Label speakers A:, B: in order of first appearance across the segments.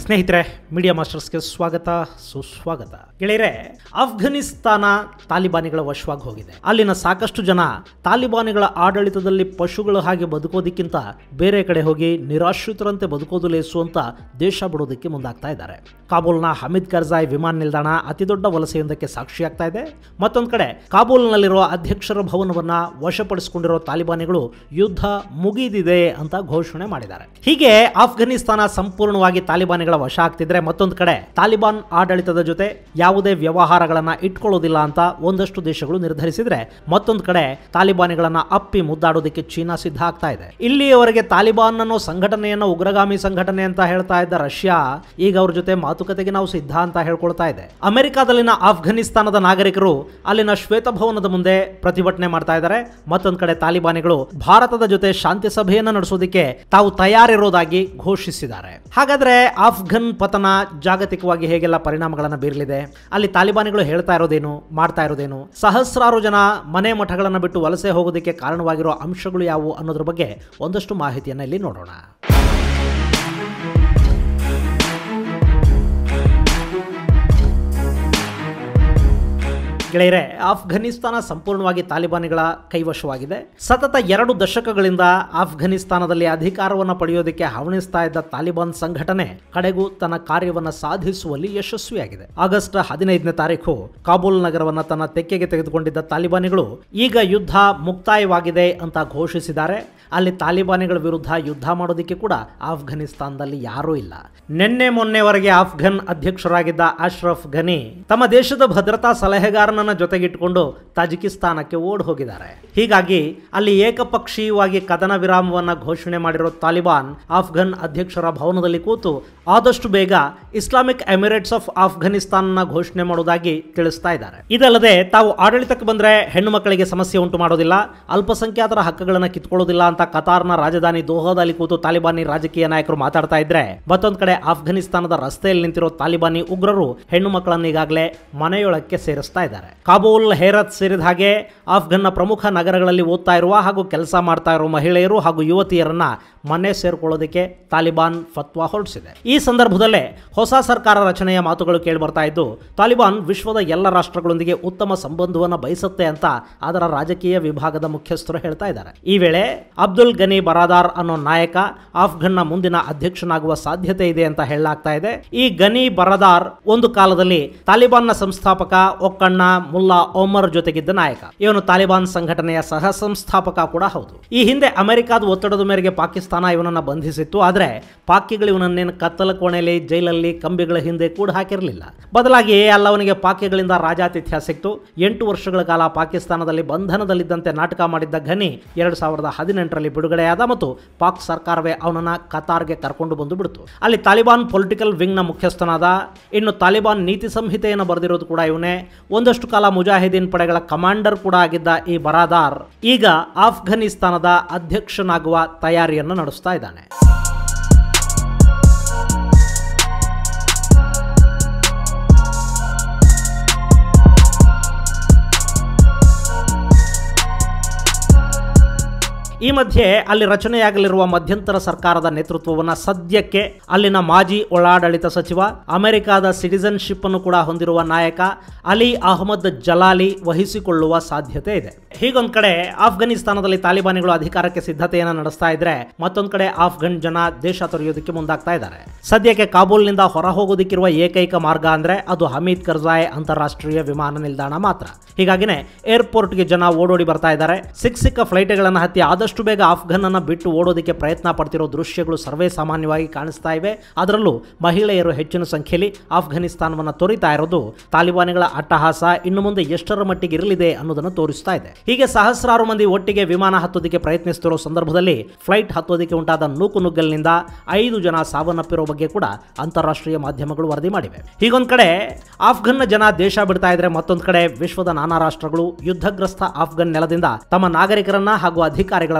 A: ಸ್ನೇಹಿತರೆ ಮೀಡಿಯಾ ಮಾಸ್ಟರ್ಸ್ಗೆ ಸ್ವಾಗತ ಸುಸ್ವಾಗತ ಗೆಳೆಯರೆ ಅಫ್ಘಾನಿಸ್ತಾನ ತಾಲಿಬಾನಿಗಳ ವಶವಾಗಿ ಹೋಗಿದೆ ಅಲ್ಲಿನ ಸಾಕಷ್ಟು ಜನ ತಾಲಿಬಾನಿಗಳ ಆಡಳಿತದಲ್ಲಿ ಪಶುಗಳ ಹಾಗೆ ಬದುಕೋದಕ್ಕಿಂತ ಬೇರೆ ಕಡೆ ಹೋಗಿ ನಿರಾಶ್ರಿತರಂತೆ ಬದುಕೋದು ಲೇಸು ಅಂತ ದೇಶ ಬಿಡೋದಕ್ಕೆ ಮುಂದಾಗ್ತಾ ಇದ್ದಾರೆ ಕಾಬೂಲ್ನ ಹಮೀದ್ ಕರ್ಜಾಯ್ ವಿಮಾನ ನಿಲ್ದಾಣ ಅತಿದೊಡ್ಡ ವಲಸೆಯೊಂದಕ್ಕೆ ಸಾಕ್ಷಿಯಾಗ್ತಾ ಇದೆ ಮತ್ತೊಂದು ಕಡೆ ಕಾಬೂಲ್ನಲ್ಲಿರುವ ಅಧ್ಯಕ್ಷರ ಭವನವನ್ನ ವಶಪಡಿಸಿಕೊಂಡಿರೋ ತಾಲಿಬಾನಿಗಳು ಯುದ್ಧ ಮುಗಿದಿದೆ ಅಂತ ಘೋಷಣೆ ಮಾಡಿದ್ದಾರೆ ಹೀಗೆ ಆಫ್ಘಾನಿಸ್ತಾನ ಸಂಪೂರ್ಣವಾಗಿ ತಾಲಿಬಾನಿಗಳ ವಶ ಆಗ್ತಿದ್ರೆ ಮತ್ತೊಂದು ಕಡೆ ತಾಲಿಬಾನ್ ಆಡಳಿತದ ಜೊತೆ ಯಾವುದೇ ವ್ಯವಹಾರಗಳನ್ನ ಇಟ್ಕೊಳ್ಳೋದಿಲ್ಲ ಅಂತ ಒಂದಷ್ಟು ದೇಶಗಳು ನಿರ್ಧರಿಸಿದ್ರೆ ಮತ್ತೊಂದು ಕಡೆ ತಾಲಿಬಾನಿಗಳನ್ನ ಅಪ್ಪಿ ಮುದ್ದಾಡೋದಕ್ಕೆ ಚೀನಾ ಸಿದ್ಧ ಆಗ್ತಾ ಇದೆ ಇಲ್ಲಿಯವರೆಗೆ ತಾಲಿಬಾನ್ ಅನ್ನೋ ಸಂಘಟನೆಯನ್ನ ಉಗ್ರಗಾಮಿ ಸಂಘಟನೆ ಅಂತ ಹೇಳ್ತಾ ಇದ್ದ ರಷ್ಯಾ ಈಗ ಅವ್ರ ಜೊತೆ ಮಾತುಕತೆಗೆ ನಾವು ಸಿದ್ಧ ಅಂತ ಹೇಳ್ಕೊಳ್ತಾ ಇದೆ ಅಮೆರಿಕಾದಲ್ಲಿನ ಆಫ್ಘಾನಿಸ್ತಾನದ ನಾಗರಿಕರು ಅಲ್ಲಿನ ಶ್ವೇತಭವನದ ಮುಂದೆ ಪ್ರತಿಭಟನೆ ಮಾಡ್ತಾ ಇದ್ದಾರೆ ಮತ್ತೊಂದು ಕಡೆ ತಾಲಿಬಾನಿಗಳು ಭಾರತದ ಜೊತೆ ಶಾಂತಿ ಸಭೆಯನ್ನ ನಡೆಸೋದಕ್ಕೆ ತಾವು ತಯಾರಿರೋದಾಗಿ ಘೋಷಿಸಿದ್ದಾರೆ ಹಾಗಾದ್ರೆ ಆಫ್ಘನ್ ಪತನ ಜಾಗತಿಕವಾಗಿ ಹೇಗೆಲ್ಲ ಪರಿಣಾಮಗಳನ್ನು ಬೀರಲಿದೆ ಅಲ್ಲಿ ತಾಲಿಬಾನಿಗಳು ಹೇಳ್ತಾ ಇರೋದೇನು ಮಾಡ್ತಾ ಇರೋದೇನು ಸಹಸ್ರಾರು ಜನ ಮನೆ ಮಠಗಳನ್ನು ಬಿಟ್ಟು ವಲಸೆ ಹೋಗೋದಕ್ಕೆ ಕಾರಣವಾಗಿರೋ ಅಂಶಗಳು ಯಾವುವು ಅನ್ನೋದ್ರ ಬಗ್ಗೆ ಒಂದಷ್ಟು ಮಾಹಿತಿಯನ್ನು ಇಲ್ಲಿ ನೋಡೋಣ ಗೆಳೆಯರೆ ಆಫ್ಘಾನಿಸ್ತಾನ ಸಂಪೂರ್ಣವಾಗಿ ತಾಲಿಬಾನಿಗಳ ಕೈವಶವಾಗಿದೆ ಸತತ ಎರಡು ದಶಕಗಳಿಂದ ಆಫ್ಘಾನಿಸ್ತಾನದಲ್ಲಿ ಅಧಿಕಾರವನ್ನು ಪಡೆಯೋದಕ್ಕೆ ಹವಣಿಸ್ತಾ ಇದ್ದ ತಾಲಿಬಾನ್ ಸಂಘಟನೆ ಕಡೆಗೂ ತನ್ನ ಕಾರ್ಯವನ್ನು ಸಾಧಿಸುವಲ್ಲಿ ಯಶಸ್ವಿಯಾಗಿದೆ ಆಗಸ್ಟ್ ಹದಿನೈದನೇ ತಾರೀಕು ಕಾಬೂಲ್ ನಗರವನ್ನು ತನ್ನ ತೆಕ್ಕೆಗೆ ತೆಗೆದುಕೊಂಡಿದ್ದ ತಾಲಿಬಾನಿಗಳು ಈಗ ಯುದ್ಧ ಮುಕ್ತಾಯವಾಗಿದೆ ಅಂತ ಘೋಷಿಸಿದ್ದಾರೆ ಅಲ್ಲಿ ತಾಲಿಬಾನಿಗಳ ವಿರುದ್ಧ ಯುದ್ಧ ಮಾಡೋದಕ್ಕೆ ಕೂಡ ಆಫ್ಘಾನಿಸ್ತಾನದಲ್ಲಿ ಯಾರೂ ಇಲ್ಲ ನಿನ್ನೆ ಮೊನ್ನೆವರೆಗೆ ಆಫ್ಘನ್ ಅಧ್ಯಕ್ಷರಾಗಿದ್ದ ಅಶ್ರಫ್ ಘನಿ ತಮ್ಮ ದೇಶದ ಭದ್ರತಾ ಸಲಹೆಗಾರನನ್ನ ಜೊತೆಗಿಟ್ಟುಕೊಂಡು ತಾಜಿಕಿಸ್ತಾನಕ್ಕೆ ಓಡ್ ಹೋಗಿದ್ದಾರೆ ಹೀಗಾಗಿ ಅಲ್ಲಿ ಏಕಪಕ್ಷೀಯವಾಗಿ ಕದನ ವಿರಾಮವನ್ನ ಘೋಷಣೆ ಮಾಡಿರೋ ತಾಲಿಬಾನ್ ಆಫ್ಘನ್ ಅಧ್ಯಕ್ಷರ ಭವನದಲ್ಲಿ ಕೂತು ಆದಷ್ಟು ಬೇಗ ಇಸ್ಲಾಮಿಕ್ ಎಮಿರೇಟ್ಸ್ ಆಫ್ ಆಫ್ಘಾನಿಸ್ತಾನ ಘೋಷಣೆ ಮಾಡುವುದಾಗಿ ತಿಳಿಸ್ತಾ ಇದ್ದಾರೆ ಇದಲ್ಲದೆ ತಾವು ಆಡಳಿತಕ್ಕೆ ಬಂದ್ರೆ ಹೆಣ್ಣು ಮಕ್ಕಳಿಗೆ ಸಮಸ್ಯೆ ಉಂಟು ಮಾಡೋದಿಲ್ಲ ಅಲ್ಪಸಂಖ್ಯಾತರ ಹಕ್ಕುಗಳನ್ನು ಕಿತ್ಕೊಳ್ಳೋದಿಲ್ಲ ಅಂತ ಕತಾರ್ನ ರಾಜಧಾನಿ ದೋಹಾದಲ್ಲಿ ಕೂತು ತಾಲಿಬಾನಿ ರಾಜಕೀಯ ನಾಯಕರು ಮಾತಾಡ್ತಾ ಇದ್ರೆ ಮತ್ತೊಂದು ಕಡೆ ಆಫ್ಘಾನಿಸ್ತಾನದ ರಸ್ತೆಯಲ್ಲಿ ನಿಂತಿರೋ ತಾಲಿಬಾನಿ ಉಗ್ರರು ಹೆಣ್ಣು ಮಕ್ಕಳನ್ನು ಈಗಾಗಲೇ ಮನೆಯೊಳಕ್ಕೆ ಸೇರಿಸ್ತಾ ಇದ್ದಾರೆ ಕಾಬೂಲ್ ಹೇರತ್ ಸೇರಿದ ಹಾಗೆ ಆಫ್ಘನ್ನ ಪ್ರಮುಖ ನಗರಗಳಲ್ಲಿ ಓದ್ತಾ ಇರುವ ಹಾಗೂ ಕೆಲಸ ಮಾಡ್ತಾ ಇರುವ ಮಹಿಳೆಯರು ಹಾಗೂ ಯುವತಿಯರನ್ನ ಮನೆ ಸೇರ್ಕೊಳ್ಳೋದಕ್ಕೆ ತಾಲಿಬಾನ್ ಫತ್ವಾ ಹೊರಡಿಸಿದೆ ಈ ಸಂದರ್ಭದಲ್ಲೇ ಹೊಸ ಸರ್ಕಾರ ರಚನೆಯ ಮಾತುಗಳು ಕೇಳಿ ಬರ್ತಾ ಇದ್ದು ತಾಲಿಬಾನ್ ವಿಶ್ವದ ಎಲ್ಲ ರಾಷ್ಟ್ರಗಳೊಂದಿಗೆ ಉತ್ತಮ ಸಂಬಂಧವನ್ನು ಬಯಸುತ್ತೆ ಅಂತ ಅದರ ರಾಜಕೀಯ ವಿಭಾಗದ ಮುಖ್ಯಸ್ಥರು ಹೇಳ್ತಾ ಇದ್ದಾರೆ ಈ ವೇಳೆ ಅಬ್ದುಲ್ ಗನಿ ಬರಾದಾರ್ ಅನ್ನೋ ನಾಯಕ ಆಫ್ಘನ್ನ ಮುಂದಿನ ಅಧ್ಯಕ್ಷನಾಗುವ ಸಾಧ್ಯತೆ ಇದೆ ಅಂತ ಹೇಳಲಾಗ್ತಾ ಇದೆ ಈ ಗನಿ ಬರದಾರ್ ಒಂದು ಕಾಲದಲ್ಲಿ ತಾಲಿಬಾನ್ನ ಸಂಸ್ಥಾಪಕ ಒಕ್ಕಣ್ಣ ಮುಲ್ಲಾ ಒಮರ್ ಜೊತೆಗಿದ್ದ ನಾಯಕ ಇವನು ತಾಲಿಬಾನ್ ಸಂಘಟನೆಯ ಸಹ ಸಂಸ್ಥಾಪಕ ಕೂಡ ಹೌದು ಈ ಹಿಂದೆ ಅಮೆರಿಕದ ಒತ್ತಡದ ಮೇರೆಗೆ ಪಾಕಿಸ್ತಾನ ಇವನನ್ನ ಬಂಧಿಸಿತ್ತು ಆದ್ರೆ ಪಾಕಿಗಳು ಇವನನ್ನೇನು ಕತ್ತಲ ಕೋಣೆಯಲ್ಲಿ ಜೈಲಲ್ಲಿ ಕಂಬಿಗಳ ಹಿಂದೆ ಕೂಡ ಹಾಕಿರಲಿಲ್ಲ ಬದಲಾಗಿ ಅಲ್ಲವನಿಗೆ ಪಾಕಿಗಳಿಂದ ರಾಜಾತಿಥ್ಯ ಸಿಕ್ತು ಎಂಟು ವರ್ಷಗಳ ಕಾಲ ಪಾಕಿಸ್ತಾನದಲ್ಲಿ ಬಂಧನದಲ್ಲಿದ್ದಂತೆ ನಾಟಕ ಮಾಡಿದ್ದ ಘನಿ ಎರಡು ಸಾವಿರದ ಹದಿನೆಂಟರಲ್ಲಿ ಬಿಡುಗಡೆಯಾದ ಮತ್ತು ಪಾಕ್ ಸರ್ಕಾರವೇ ಅವನನ್ನ ಕತಾರ್ಗೆ ಕರ್ಕೊಂಡು ಬಂದು ಬಿಡ್ತು ಅಲ್ಲಿ ತಾಲಿಬಾನ್ ಪೊಲಿಟಿಕಲ್ ವಿಂಗ್ನ ಮುಖ್ಯಸ್ಥನಾದ ಇನ್ನು ತಾಲಿಬಾನ್ ನೀತಿ ಸಂಹಿತೆಯನ್ನು ಬರೆದಿರೋದು ಕೂಡ ಇವನೇ ಒಂದಷ್ಟು ಕಾಲ ಮುಜಾಹಿದೀನ್ ಪಡೆಗಳ ಕಮಾಂಡರ್ ಕೂಡ ಆಗಿದ್ದ ಈ ಬರಾದಾರ್ ಈಗ ಆಫ್ಘಾನಿಸ್ತಾನದ ಅಧ್ಯಕ್ಷನಾಗುವ ತಯಾರಿಯನ್ನು ನಡೆಸ್ತಾ ಇದ್ದಾನೆ ಈ ಮಧ್ಯೆ ಅಲ್ಲಿ ರಚನೆಯಾಗಲಿರುವ ಮಧ್ಯಂತರ ಸರ್ಕಾರದ ನೇತೃತ್ವವನ್ನು ಸದ್ಯಕ್ಕೆ ಅಲ್ಲಿನ ಮಾಜಿ ಒಳಾಡಳಿತ ಸಚಿವ ಅಮೆರಿಕದ ಸಿಟಿಸನ್ಶಿಪ್ ಅನ್ನು ಕೂಡ ಹೊಂದಿರುವ ನಾಯಕ ಅಲಿ ಅಹಮದ್ ಜಲಾಲಿ ವಹಿಸಿಕೊಳ್ಳುವ ಸಾಧ್ಯತೆ ಇದೆ ಹೀಗೊಂದ್ ಕಡೆ ಆಫ್ಘಾನಿಸ್ತಾನದಲ್ಲಿ ತಾಲಿಬಾನಿಗಳು ಅಧಿಕಾರಕ್ಕೆ ಸಿದ್ಧತೆಯನ್ನು ನಡೆಸ್ತಾ ಇದ್ರೆ ಮತ್ತೊಂದ್ ಕಡೆ ಆಫ್ಘನ್ ಜನ ದೇಶ ತೊರೆಯೋದಕ್ಕೆ ಮುಂದಾಗ್ತಾ ಇದ್ದಾರೆ ಸದ್ಯಕ್ಕೆ ಕಾಬೂಲ್ನಿಂದ ಹೊರ ಹೋಗೋದಕ್ಕಿರುವ ಏಕೈಕ ಮಾರ್ಗ ಅಂದ್ರೆ ಅದು ಹಮೀದ್ ಕರ್ಜಾಯ್ ಅಂತಾರಾಷ್ಟ್ರೀಯ ವಿಮಾನ ನಿಲ್ದಾಣ ಮಾತ್ರ ಹೀಗಾಗಿನೇ ಏರ್ಪೋರ್ಟ್ಗೆ ಜನ ಓಡೋಡಿ ಬರ್ತಾ ಇದ್ದಾರೆ ಸಿಕ್ಕ ಸಿಕ್ಕ ಫ್ಲೈಟ್ಗಳನ್ನು ಹತ್ತಿ ಆದಷ್ಟು ಬೇಗ ಆಫ್ಘನ್ ಅನ್ನ ಬಿಟ್ಟು ಓಡೋದಕ್ಕೆ ಪ್ರಯತ್ನ ಪಡ್ತಿರೋ ದೃಶ್ಯಗಳು ಸರ್ವೇ ಸಾಮಾನ್ಯವಾಗಿ ಕಾಣಿಸ್ತಾ ಇವೆ ಅದರಲ್ಲೂ ಮಹಿಳೆಯರು ಹೆಚ್ಚಿನ ಸಂಖ್ಯೆಯಲ್ಲಿ ಆಫ್ಘಾನಿಸ್ತಾನವನ್ನು ತೊರಿತಾ ಇರೋದು ತಾಲಿಬಾನಿಗಳ ಅಟ್ಟಹಾಸ ಇನ್ನು ಮುಂದೆ ಎಷ್ಟರ ಮಟ್ಟಿಗೆ ಇರಲಿದೆ ಅನ್ನೋದನ್ನು ತೋರಿಸ್ತಾ ಇದೆ ಹೀಗೆ ಸಹಸ್ರಾರು ಮಂದಿ ಒಟ್ಟಿಗೆ ವಿಮಾನ ಹತ್ತೋದಕ್ಕೆ ಪ್ರಯತ್ನಿಸುತ್ತಿರೋ ಸಂದರ್ಭದಲ್ಲಿ ಫ್ಲೈಟ್ ಹತ್ತೋದಕ್ಕೆ ಉಂಟಾದ ನೂಕು ನುಗ್ಗಲಿನಿಂದ ಐದು ಜನ ಸಾವನ್ನಪ್ಪಿರೋ ಬಗ್ಗೆ ಕೂಡ ಅಂತಾರಾಷ್ಟ್ರೀಯ ಮಾಧ್ಯಮಗಳು ವರದಿ ಮಾಡಿವೆ ಹೀಗೊಂದ್ ಕಡೆ ಆಫ್ಘನ್ನ ಜನ ದೇಶ ಬಿಡ್ತಾ ಇದ್ರೆ ಮತ್ತೊಂದು ಕಡೆ ವಿಶ್ವದ ನಾನಾ ರಾಷ್ಟ್ರಗಳು ಯುದ್ಧಗ್ರಸ್ತ ಆಫ್ಘನ್ ನೆಲದಿಂದ ತಮ್ಮ ನಾಗರಿಕರನ್ನ ಹಾಗೂ ಅಧಿಕಾರಿಗಳನ್ನ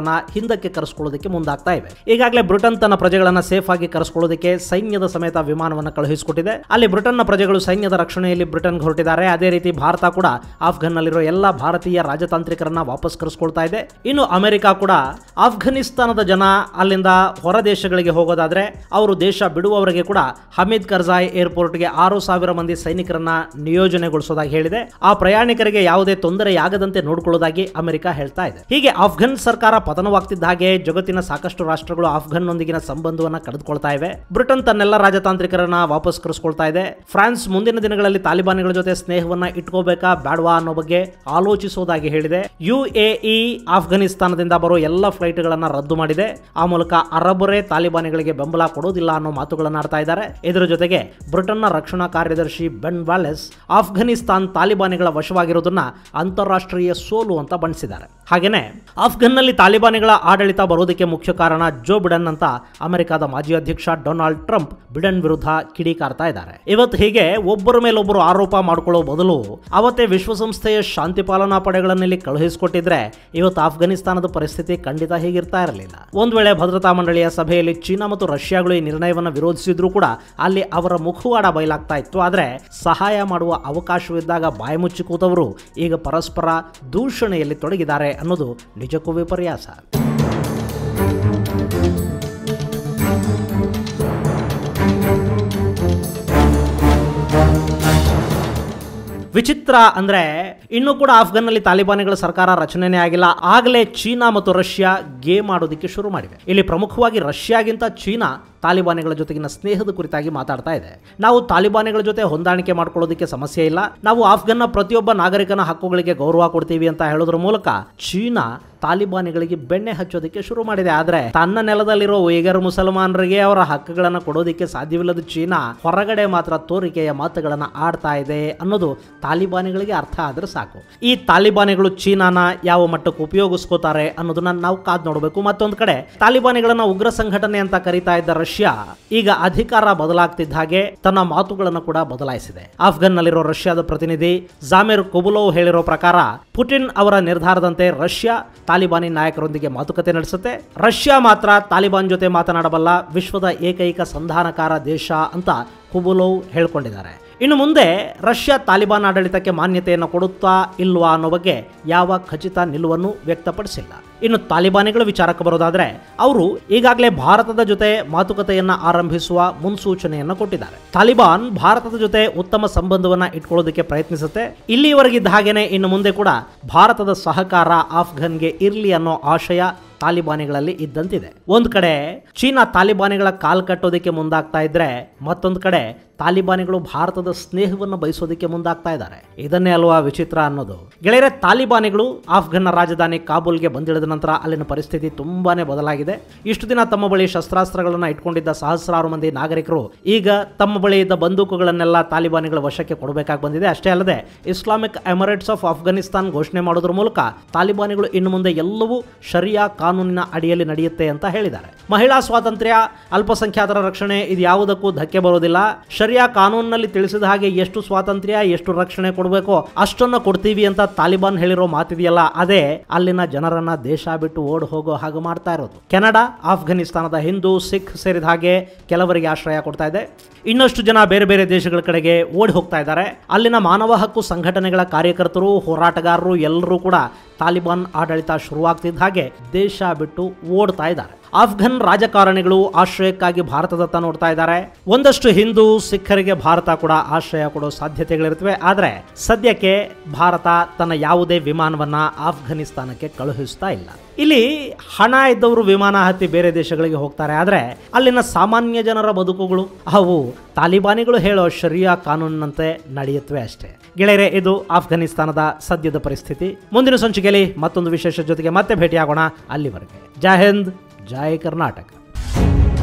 A: ಪ್ರಜೆಗಳನ್ನ ಹಿಂದಕ್ಕೆ ಕರೆಸ್ಕೊಳ್ಳೋದಕ್ಕೆ ಮುಂದಾಗ್ತಾ ಇವೆ ಈಗಾಗಲೇ ಬ್ರಿಟನ್ ತನ್ನ ಪ್ರಜೆಗಳನ್ನ ಸೇಫ್ ಆಗಿ ಕರೆಸ್ಕೊಳ್ಳೋದಕ್ಕೆ ಸೈನ್ಯದ ಸಮೇತ ವಿಮಾನವನ್ನು ಕಳುಹಿಸಿಕೊಟ್ಟಿದೆ ಅಲ್ಲಿ ಬ್ರಿಟನ್ನ ಪ್ರಜೆಗಳು ಸೈನ್ಯದ ರಕ್ಷಣೆಯಲ್ಲಿ ಬ್ರಿಟನ್ಗೆ ಹೊರಟಿದ್ದಾರೆ ಅದೇ ರೀತಿ ಭಾರತ ಕೂಡ ಆಫ್ಘನ್ನಲ್ಲಿರೋ ಎಲ್ಲ ಭಾರತೀಯ ರಾಜತಾಂತ್ರಿಕರನ್ನ ವಾಪಸ್ ಕರೆಸ್ಕೊಳ್ತಾ ಇದೆ ಇನ್ನು ಅಮೆರಿಕ ಕೂಡ ಆಫ್ಘನಿಸ್ತಾನದ ಜನ ಅಲ್ಲಿಂದ ಹೊರ ದೇಶಗಳಿಗೆ ಹೋಗೋದಾದ್ರೆ ಅವರು ದೇಶ ಬಿಡುವವರೆಗೆ ಕೂಡ ಹಮೀದ್ ಕರ್ಜಾಯ್ ಏರ್ಪೋರ್ಟ್ಗೆ ಆರು ಸಾವಿರ ಮಂದಿ ಸೈನಿಕರನ್ನ ನಿಯೋಜನೆಗೊಳಿಸೋದಾಗಿ ಹೇಳಿದೆ ಆ ಪ್ರಯಾಣಿಕರಿಗೆ ಯಾವುದೇ ತೊಂದರೆಯಾಗದಂತೆ ನೋಡಿಕೊಳ್ಳೋದಾಗಿ ಅಮೆರಿಕ ಹೇಳ್ತಾ ಇದೆ ಹೀಗೆ ಆಫ್ಘನ್ ಸರ್ಕಾರ ಪತನವಾಗ್ತಿದ್ದ ಹಾಗೆ ಜಗತ್ತಿನ ಸಾಕಷ್ಟು ರಾಷ್ಟ್ರಗಳು ಆಫ್ಘನ್ನೊಂದಿಗಿನ ಸಂಬಂಧವನ್ನ ಕಳೆದುಕೊಳ್ತಾ ಇವೆ ಬ್ರಿಟನ್ ತನ್ನೆಲ್ಲ ರಾಜತಾಂತ್ರಿಕರನ್ನ ವಾಪಸ್ ಕರೆಸ್ಕೊಳ್ತಾ ಇದೆ ಫ್ರಾನ್ಸ್ ಮುಂದಿನ ದಿನಗಳಲ್ಲಿ ತಾಲಿಬಾನಿಗಳ ಜೊತೆ ಸ್ನೇಹವನ್ನ ಇಟ್ಕೋಬೇಕಾ ಬೇಡವಾ ಅನ್ನೋ ಬಗ್ಗೆ ಆಲೋಚಿಸೋದಾಗಿ ಹೇಳಿದೆ ಯುಎಇ ಆಫ್ಘನಿಸ್ತಾನದಿಂದ ಬರೋ ಎಲ್ಲ ಫ್ಲೈಟ್ಗಳನ್ನ ರದ್ದು ಮಾಡಿದೆ ಆ ಮೂಲಕ ಅರಬ್ಬರೇ ತಾಲಿಬಾನಿಗಳಿಗೆ ಬೆಂಬಲ ಕೊಡೋದಿಲ್ಲ ಅನ್ನೋ ಮಾತುಗಳನ್ನ ಆಡ್ತಾ ಇದ್ದಾರೆ ಇದರ ಜೊತೆಗೆ ಬ್ರಿಟನ್ನ ರಕ್ಷಣಾ ಕಾರ್ಯದರ್ಶಿ ಬೆನ್ ವ್ಯಾಲೆಸ್ ಆಫ್ಘನಿಸ್ತಾನ್ ತಾಲಿಬಾನಿಗಳ ವಶವಾಗಿರೋದನ್ನ ಅಂತಾರಾಷ್ಟ್ರೀಯ ಸೋಲು ಅಂತ ಬಣ್ಣಿಸಿದ್ದಾರೆ ಹಾಗೇನೆ ಆಫ್ಘನ್ನಲ್ಲಿ ತಾಲಿಬಾನಿಗಳ ಆಡಳಿತ ಬರೋದಕ್ಕೆ ಮುಖ್ಯ ಕಾರಣ ಜೋ ಬಿಡನ್ ಅಂತ ಅಮೆರಿಕದ ಮಾಜಿ ಅಧ್ಯಕ್ಷ ಡೊನಾಲ್ಡ್ ಟ್ರಂಪ್ ಬಿಡನ್ ವಿರುದ್ಧ ಕಿಡಿಕಾರ್ತಾ ಇದ್ದಾರೆ ಇವತ್ತು ಹೀಗೆ ಒಬ್ಬರ ಮೇಲೊಬ್ಬರು ಆರೋಪ ಮಾಡ್ಕೊಳ್ಳೋ ಬದಲು ಅವತ್ತೇ ವಿಶ್ವಸಂಸ್ಥೆಯ ಶಾಂತಿ ಪಾಲನಾ ಪಡೆಗಳನ್ನಿಲ್ಲಿ ಕಳುಹಿಸಿಕೊಟ್ಟಿದ್ರೆ ಇವತ್ತು ಆಫ್ಘನಿಸ್ತಾನದ ಪರಿಸ್ಥಿತಿ ಖಂಡಿತ ಹೀಗಿರ್ತಾ ಇರಲಿಲ್ಲ ಒಂದ್ ವೇಳೆ ಭದ್ರತಾ ಮಂಡಳಿಯ ಸಭೆಯಲ್ಲಿ ಚೀನಾ ಮತ್ತು ರಷ್ಯಾಗಳು ಈ ನಿರ್ಣಯವನ್ನು ವಿರೋಧಿಸಿದ್ರು ಕೂಡ ಅಲ್ಲಿ ಅವರ ಮುಖವಾಡ ಬಯಲಾಗ್ತಾ ಇತ್ತು ಆದರೆ ಸಹಾಯ ಮಾಡುವ ಅವಕಾಶವಿದ್ದಾಗ ಬಾಯಿ ಮುಚ್ಚಿ ಕೂತವರು ಈಗ ಪರಸ್ಪರ ದೂಷಣೆಯಲ್ಲಿ ತೊಡಗಿದ್ದಾರೆ ಅನ್ನೋದು ನಿಜಕ್ಕೂ ವಿಪರ್ಯಾಸ ವಿಚಿತ್ರ ಅಂದ್ರೆ ಇನ್ನೂ ಕೂಡ ಆಫ್ಘನ್ನಲ್ಲಿ ತಾಲಿಬಾನಿಗಳ ಸರ್ಕಾರ ರಚನೆನೇ ಆಗಿಲ್ಲ ಆಗಲೇ ಚೀನಾ ಮತ್ತು ರಷ್ಯಾ ಗೇಮ್ ಆಡೋದಕ್ಕೆ ಶುರು ಮಾಡಿವೆ ಇಲ್ಲಿ ಪ್ರಮುಖವಾಗಿ ರಷ್ಯಾಗಿಂತ ಚೀನಾ ತಾಲಿಬಾನಿಗಳ ಜೊತೆಗಿನ ಸ್ನೇಹದ ಕುರಿತಾಗಿ ಮಾತಾಡ್ತಾ ಇದೆ ನಾವು ತಾಲಿಬಾನಿಗಳ ಜೊತೆ ಹೊಂದಾಣಿಕೆ ಮಾಡ್ಕೊಳ್ಳೋದಕ್ಕೆ ಸಮಸ್ಯೆ ಇಲ್ಲ ನಾವು ಆಫ್ಘನ್ನ ಪ್ರತಿಯೊಬ್ಬ ನಾಗರಿಕನ ಹಕ್ಕುಗಳಿಗೆ ಗೌರವ ಕೊಡ್ತೀವಿ ಅಂತ ಹೇಳೋದ್ರ ಮೂಲಕ ಚೀನಾ ತಾಲಿಬಾನಿಗಳಿಗೆ ಬೆಣ್ಣೆ ಹಚ್ಚೋದಕ್ಕೆ ಶುರು ಮಾಡಿದೆ ಆದ್ರೆ ತನ್ನ ನೆಲದಲ್ಲಿರೋ ಉಯ್ಗರ್ ಮುಸಲ್ಮಾನರಿಗೆ ಅವರ ಹಕ್ಕುಗಳನ್ನು ಕೊಡೋದಕ್ಕೆ ಸಾಧ್ಯವಿಲ್ಲದ ಚೀನಾ ಹೊರಗಡೆ ಮಾತ್ರ ತೋರಿಕೆಯ ಮಾತುಗಳನ್ನು ಆಡ್ತಾ ಇದೆ ಅನ್ನೋದು ತಾಲಿಬಾನಿಗಳಿಗೆ ಅರ್ಥ ಆದ್ರೆ ಸಾಕು ಈ ತಾಲಿಬಾನಿಗಳು ಚೀನಾನ ಯಾವ ಮಟ್ಟಕ್ಕೆ ಉಪಯೋಗಿಸ್ಕೋತಾರೆ ಅನ್ನೋದನ್ನ ನಾವು ಕಾದ್ ನೋಡಬೇಕು ಮತ್ತೊಂದು ಕಡೆ ತಾಲಿಬಾನಿಗಳನ್ನ ಉಗ್ರ ಸಂಘಟನೆ ಅಂತ ಕರೀತಾ ಇದ್ದ ರಷ್ಯಾ ಈಗ ಅಧಿಕಾರ ಬದಲಾಗ್ತಿದ್ದ ಹಾಗೆ ತನ್ನ ಮಾತುಗಳನ್ನು ಕೂಡ ಬದಲಾಯಿಸಿದೆ ಆಫ್ಘನ್ನಲ್ಲಿರೋ ರಷ್ಯಾದ ಪ್ರತಿನಿಧಿ ಜಾಮಿರ್ ಕುಬುಲೋವ್ ಹೇಳಿರೋ ಪ್ರಕಾರ ಪುಟಿನ್ ಅವರ ನಿರ್ಧಾರದಂತೆ ರಷ್ಯಾ ತಾಲಿಬಾನಿ ನಾಯಕರೊಂದಿಗೆ ಮಾತುಕತೆ ನಡೆಸುತ್ತೆ ರಷ್ಯಾ ಮಾತ್ರ ತಾಲಿಬಾನ್ ಜೊತೆ ಮಾತನಾಡಬಲ್ಲ ವಿಶ್ವದ ಏಕೈಕ ಸಂಧಾನಕಾರ ದೇಶ ಅಂತ ಕುಬುಲೋವ್ ಹೇಳ್ಕೊಂಡಿದ್ದಾರೆ ಇನ್ನು ಮುಂದೆ ರಷ್ಯಾ ತಾಲಿಬಾನ್ ಆಡಳಿತಕ್ಕೆ ಮಾನ್ಯತೆಯನ್ನು ಕೊಡುತ್ತಾ ಇಲ್ವಾ ಅನ್ನೋ ಬಗ್ಗೆ ಯಾವ ಖಚಿತ ನಿಲುವನ್ನು ವ್ಯಕ್ತಪಡಿಸಿಲ್ಲ ಇನ್ನು ತಾಲಿಬಾನಿಗಳ ವಿಚಾರಕ್ಕೆ ಬರೋದಾದ್ರೆ ಅವರು ಈಗಾಗಲೇ ಭಾರತದ ಜೊತೆ ಮಾತುಕತೆಯನ್ನ ಆರಂಭಿಸುವ ಮುನ್ಸೂಚನೆಯನ್ನ ಕೊಟ್ಟಿದ್ದಾರೆ ತಾಲಿಬಾನ್ ಭಾರತದ ಜೊತೆ ಉತ್ತಮ ಸಂಬಂಧವನ್ನ ಇಟ್ಕೊಳ್ಳೋದಕ್ಕೆ ಪ್ರಯತ್ನಿಸುತ್ತೆ ಇಲ್ಲಿಯವರೆಗಿದ್ದ ಹಾಗೇನೆ ಇನ್ನು ಮುಂದೆ ಕೂಡ ಭಾರತದ ಸಹಕಾರ ಆಫ್ಘನ್ಗೆ ಇರ್ಲಿ ಅನ್ನೋ ಆಶಯ ತಾಲಿಬಾನಿಗಳಲ್ಲಿ ಇದ್ದಂತಿದೆ ಒಂದು ಕಡೆ ಚೀನಾ ತಾಲಿಬಾನಿಗಳ ಕಾಲ್ ಕಟ್ಟೋದಕ್ಕೆ ಮುಂದಾಗ್ತಾ ಇದ್ರೆ ಮತ್ತೊಂದು ಕಡೆ ತಾಲಿಬಾನಿಗಳು ಭಾರತದ ಸ್ನೇಹವನ್ನು ಬಯಸೋದಕ್ಕೆ ಮುಂದಾಗ್ತಾ ಇದ್ದಾರೆ ಇದನ್ನೇ ಅಲ್ವಾ ವಿಚಿತ್ರ ಅನ್ನೋದು ಗೆಳೆಯರೆ ತಾಲಿಬಾನಿಗಳು ಆಫ್ಘನ್ನ ರಾಜಧಾನಿ ಕಾಬೂಲ್ಗೆ ಬಂದಿಳಿದ ನಂತರ ಅಲ್ಲಿನ ಪರಿಸ್ಥಿತಿ ತುಂಬಾನೇ ಬದಲಾಗಿದೆ ಇಷ್ಟು ದಿನ ತಮ್ಮ ಬಳಿ ಶಸ್ತ್ರಾಸ್ತ್ರಗಳನ್ನು ಇಟ್ಕೊಂಡಿದ್ದ ಸಹಸ್ರಾರು ಮಂದಿ ನಾಗರಿಕರು ಈಗ ತಮ್ಮ ಬಳಿ ಇದ್ದ ಬಂದೂಕುಗಳನ್ನೆಲ್ಲ ತಾಲಿಬಾನಿಗಳ ವಶಕ್ಕೆ ಕೊಡಬೇಕಾಗಿ ಬಂದಿದೆ ಅಷ್ಟೇ ಅಲ್ಲದೆ ಇಸ್ಲಾಮಿಕ್ ಎಮಿರೇಟ್ಸ್ ಆಫ್ ಆಫ್ಘನಿಸ್ತಾನ್ ಘೋಷಣೆ ಮಾಡೋದ್ರ ಮೂಲಕ ತಾಲಿಬಾನಿಗಳು ಇನ್ನು ಮುಂದೆ ಎಲ್ಲವೂ ಶರಿಯಾ ಕಾನೂನಿನ ಅಡಿಯಲ್ಲಿ ನಡೆಯುತ್ತೆ ಅಂತ ಹೇಳಿದ್ದಾರೆ ಮಹಿಳಾ ಸ್ವಾತಂತ್ರ್ಯ ಅಲ್ಪಸಂಖ್ಯಾತರ ರಕ್ಷಣೆ ಇದು ಯಾವುದಕ್ಕೂ ಧಕ್ಕೆ ಬರೋದಿಲ್ಲ ಶರಿಯಾ ಕಾನೂನಿನಲ್ಲಿ ತಿಳಿಸಿದ ಹಾಗೆ ಎಷ್ಟು ಸ್ವಾತಂತ್ರ್ಯ ಎಷ್ಟು ರಕ್ಷಣೆ ಕೊಡಬೇಕೋ ಅಷ್ಟನ್ನ ಕೊಡ್ತೀವಿ ಅಂತ ತಾಲಿಬಾನ್ ಹೇಳಿರೋ ಮಾತಿದೆಯಲ್ಲ ಅದೇ ಅಲ್ಲಿನ ಜನರನ್ನ ದೇಶ ಬಿಟ್ಟು ಓಡ್ ಹೋಗೋ ಹಾಗೆ ಮಾಡ್ತಾ ಇರೋದು ಕೆನಡಾ ಆಫ್ಘನಿಸ್ತಾನದ ಹಿಂದೂ ಸಿಖ್ ಸೇರಿದ ಹಾಗೆ ಕೆಲವರಿಗೆ ಆಶ್ರಯ ಕೊಡ್ತಾ ಇದೆ ಇನ್ನಷ್ಟು ಜನ ಬೇರೆ ಬೇರೆ ದೇಶಗಳ ಕಡೆಗೆ ಓಡಿ ಹೋಗ್ತಾ ಇದ್ದಾರೆ ಅಲ್ಲಿನ ಮಾನವ ಹಕ್ಕು ಸಂಘಟನೆಗಳ ಕಾರ್ಯಕರ್ತರು ಹೋರಾಟಗಾರರು ಎಲ್ಲರೂ ಕೂಡ ತಾಲಿಬಾನ್ ಆಡಳಿತ ಶುರುವಾಗ್ತಿದ್ದ ಹಾಗೆ ದೇಶ ಬಿಟ್ಟು ಓಡ್ತಾ ಇದ್ದಾರೆ ಆಫ್ಘನ್ ರಾಜಕಾರಣಿಗಳು ಆಶ್ರಯಕ್ಕಾಗಿ ಭಾರತದತ್ತ ನೋಡ್ತಾ ಇದ್ದಾರೆ ಒಂದಷ್ಟು ಹಿಂದೂ ಸಿಖ್ಖರಿಗೆ ಭಾರತ ಕೂಡ ಆಶ್ರಯ ಕೊಡೋ ಸಾಧ್ಯತೆಗಳಿರ್ತವೆ ಆದರೆ ಸದ್ಯಕ್ಕೆ ಭಾರತ ತನ್ನ ಯಾವುದೇ ವಿಮಾನವನ್ನ ಆಫ್ಘನಿಸ್ತಾನಕ್ಕೆ ಕಳುಹಿಸ್ತಾ ಇಲ್ಲ ಇಲ್ಲಿ ಹಣ ಇದ್ದವರು ವಿಮಾನ ಹತ್ತಿ ಬೇರೆ ದೇಶಗಳಿಗೆ ಹೋಗ್ತಾರೆ ಆದರೆ ಅಲ್ಲಿನ ಸಾಮಾನ್ಯ ಜನರ ಬದುಕುಗಳು ಅವು ತಾಲಿಬಾನಿಗಳು ಹೇಳೋ ಶರಿಯಾ ಕಾನೂನಿನಂತೆ ನಡೆಯುತ್ತವೆ ಅಷ್ಟೇ ಗೆಳೆಯರೆ ಇದು ಆಫ್ಘನಿಸ್ತಾನದ ಸದ್ಯದ ಪರಿಸ್ಥಿತಿ ಮುಂದಿನ ಸಂಚಿಕೆಯಲ್ಲಿ ಮತ್ತೊಂದು ವಿಶೇಷ ಜೊತೆಗೆ ಮತ್ತೆ ಭೇಟಿಯಾಗೋಣ ಅಲ್ಲಿವರೆಗೆ ಜೈ ಹಿಂದ್ ಜೈ ಕರ್ನಾಟಕ